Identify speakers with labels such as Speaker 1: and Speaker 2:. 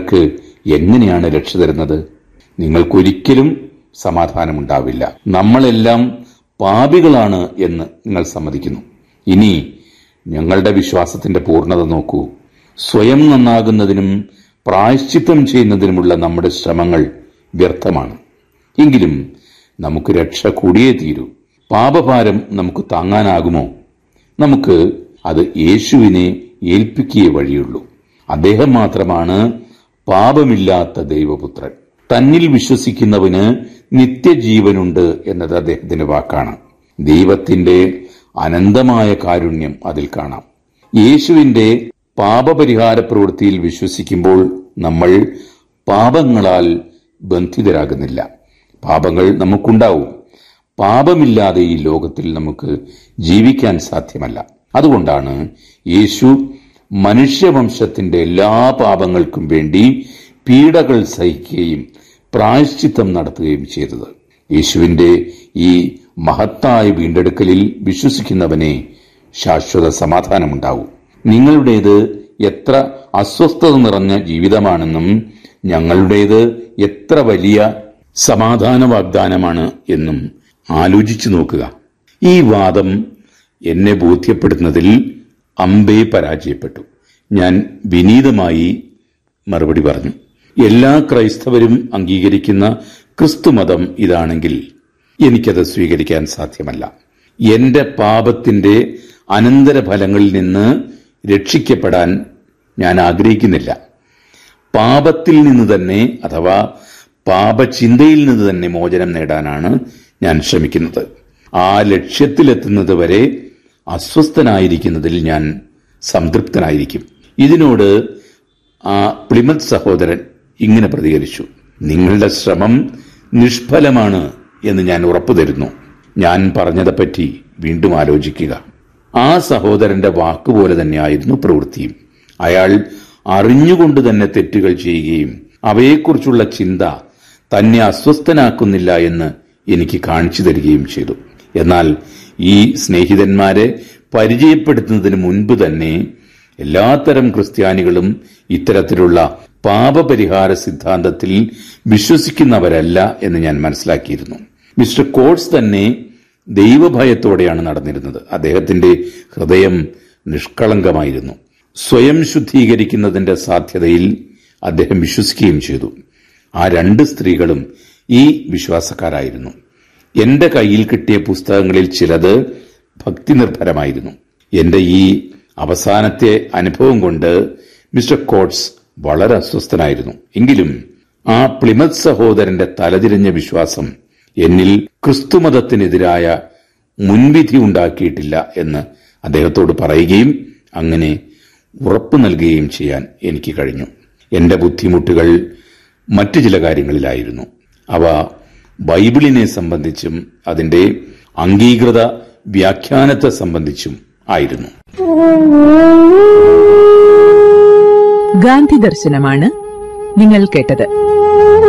Speaker 1: നിങ്ങൾക്ക് എങ്ങനെയാണ് രക്ഷ തരുന്നത് നിങ്ങൾക്കൊരിക്കലും സമാധാനമുണ്ടാവില്ല നമ്മളെല്ലാം പാപികളാണ് എന്ന് നിങ്ങൾ സമ്മതിക്കുന്നു ഇനി ഞങ്ങളുടെ വിശ്വാസത്തിന്റെ പൂർണ്ണത നോക്കൂ സ്വയം നന്നാകുന്നതിനും പ്രായശ്ചിത്തം ചെയ്യുന്നതിനുമുള്ള നമ്മുടെ ശ്രമങ്ങൾ വ്യർത്ഥമാണ് എങ്കിലും നമുക്ക് രക്ഷ കൂടിയേ തീരൂ പാപഭാരം നമുക്ക് താങ്ങാനാകുമോ നമുക്ക് അത് യേശുവിനെ ഏൽപ്പിക്കുകയേ വഴിയുള്ളൂ അദ്ദേഹം മാത്രമാണ് പാപമില്ലാത്ത ദൈവപുത്രൻ തന്നിൽ വിശ്വസിക്കുന്നവന് നിത്യജീവനുണ്ട് എന്നത് അദ്ദേഹത്തിന്റെ വാക്കാണ് ദൈവത്തിന്റെ അനന്തമായ കാരുണ്യം അതിൽ കാണാം യേശുവിന്റെ പാപപരിഹാര പ്രവൃത്തിയിൽ വിശ്വസിക്കുമ്പോൾ നമ്മൾ പാപങ്ങളാൽ ബന്ധിതരാകുന്നില്ല പാപങ്ങൾ നമുക്കുണ്ടാവും പാപമില്ലാതെ ഈ ലോകത്തിൽ നമുക്ക് ജീവിക്കാൻ സാധ്യമല്ല അതുകൊണ്ടാണ് യേശു മനുഷ്യവംശത്തിന്റെ എല്ലാ പാപങ്ങൾക്കും വേണ്ടി പീഡകൾ സഹിക്കുകയും പ്രായശ്ചിത്തം നടത്തുകയും ചെയ്തത് യേശുവിന്റെ ഈ മഹത്തായ വീണ്ടെടുക്കലിൽ വിശ്വസിക്കുന്നവനെ ശാശ്വത സമാധാനമുണ്ടാവും നിങ്ങളുടേത് എത്ര അസ്വസ്ഥത നിറഞ്ഞ ജീവിതമാണെന്നും ഞങ്ങളുടേത് എത്ര വലിയ സമാധാന വാഗ്ദാനമാണ് എന്നും ആലോചിച്ചു നോക്കുക ഈ വാദം എന്നെ ബോധ്യപ്പെടുത്തുന്നതിൽ അമ്പേ പരാജയപ്പെട്ടു ഞാൻ വിനീതമായി മറുപടി പറഞ്ഞു എല്ലാ ക്രൈസ്തവരും അംഗീകരിക്കുന്ന ക്രിസ്തുമതം ഇതാണെങ്കിൽ എനിക്കത് സ്വീകരിക്കാൻ സാധ്യമല്ല എന്റെ പാപത്തിന്റെ അനന്തരഫലങ്ങളിൽ നിന്ന് രക്ഷിക്കപ്പെടാൻ ഞാൻ ആഗ്രഹിക്കുന്നില്ല പാപത്തിൽ നിന്ന് തന്നെ അഥവാ പാപചിന്തയിൽ നിന്ന് തന്നെ മോചനം നേടാനാണ് ഞാൻ ശ്രമിക്കുന്നത് ആ ലക്ഷ്യത്തിലെത്തുന്നത് വരെ അസ്വസ്ഥനായിരിക്കുന്നതിൽ ഞാൻ സംതൃപ്തനായിരിക്കും ഇതിനോട് ആ പ്ലിമത് സഹോദരൻ ഇങ്ങനെ പ്രതികരിച്ചു നിങ്ങളുടെ ശ്രമം നിഷ്ഫലമാണ് എന്ന് ഞാൻ ഉറപ്പു തരുന്നു ഞാൻ പറഞ്ഞതെപ്പറ്റി വീണ്ടും ആലോചിക്കുക ആ സഹോദരന്റെ വാക്കുപോലെ തന്നെയായിരുന്നു പ്രവൃത്തിയും അയാൾ അറിഞ്ഞുകൊണ്ട് തന്നെ തെറ്റുകൾ ചെയ്യുകയും അവയെക്കുറിച്ചുള്ള ചിന്ത തന്നെ അസ്വസ്ഥനാക്കുന്നില്ല എന്ന് എനിക്ക് കാണിച്ചു തരികയും ചെയ്തു എന്നാൽ ഈ സ്നേഹിതന്മാരെ പരിചയപ്പെടുത്തുന്നതിന് മുൻപ് തന്നെ എല്ലാത്തരം ക്രിസ്ത്യാനികളും ഇത്തരത്തിലുള്ള പാപപരിഹാര സിദ്ധാന്തത്തിൽ വിശ്വസിക്കുന്നവരല്ല എന്ന് ഞാൻ മനസ്സിലാക്കിയിരുന്നു മിസ്റ്റർ കോട്സ് തന്നെ ദൈവഭയത്തോടെയാണ് നടന്നിരുന്നത് അദ്ദേഹത്തിന്റെ ഹൃദയം നിഷ്കളങ്കമായിരുന്നു സ്വയം ശുദ്ധീകരിക്കുന്നതിന്റെ സാധ്യതയിൽ അദ്ദേഹം വിശ്വസിക്കുകയും ചെയ്തു ആ രണ്ട് സ്ത്രീകളും ഈ വിശ്വാസക്കാരായിരുന്നു എന്റെ കയ്യിൽ കിട്ടിയ പുസ്തകങ്ങളിൽ ചിലത് ഭക്തിനിർഭരമായിരുന്നു എന്റെ ഈ അവസാനത്തെ അനുഭവം കൊണ്ട് മിസ്റ്റർ കോട്സ് വളരെ അസ്വസ്ഥനായിരുന്നു എങ്കിലും ആ പ്ലിമത് സഹോദരന്റെ തലതിരിഞ്ഞ വിശ്വാസം എന്നിൽ ക്രിസ്തുമതത്തിനെതിരായ മുൻവിധി ഉണ്ടാക്കിയിട്ടില്ല എന്ന് അദ്ദേഹത്തോട് പറയുകയും അങ്ങനെ ഉറപ്പു നൽകുകയും ചെയ്യാൻ എനിക്ക് കഴിഞ്ഞു എന്റെ ബുദ്ധിമുട്ടുകൾ മറ്റു ചില കാര്യങ്ങളിലായിരുന്നു അവ ബൈബിളിനെ സംബന്ധിച്ചും അതിന്റെ അംഗീകൃത വ്യാഖ്യാനത്തെ സംബന്ധിച്ചും ആയിരുന്നു
Speaker 2: ഗാന്ധി ദർശനമാണ് നിങ്ങൾ കേട്ടത്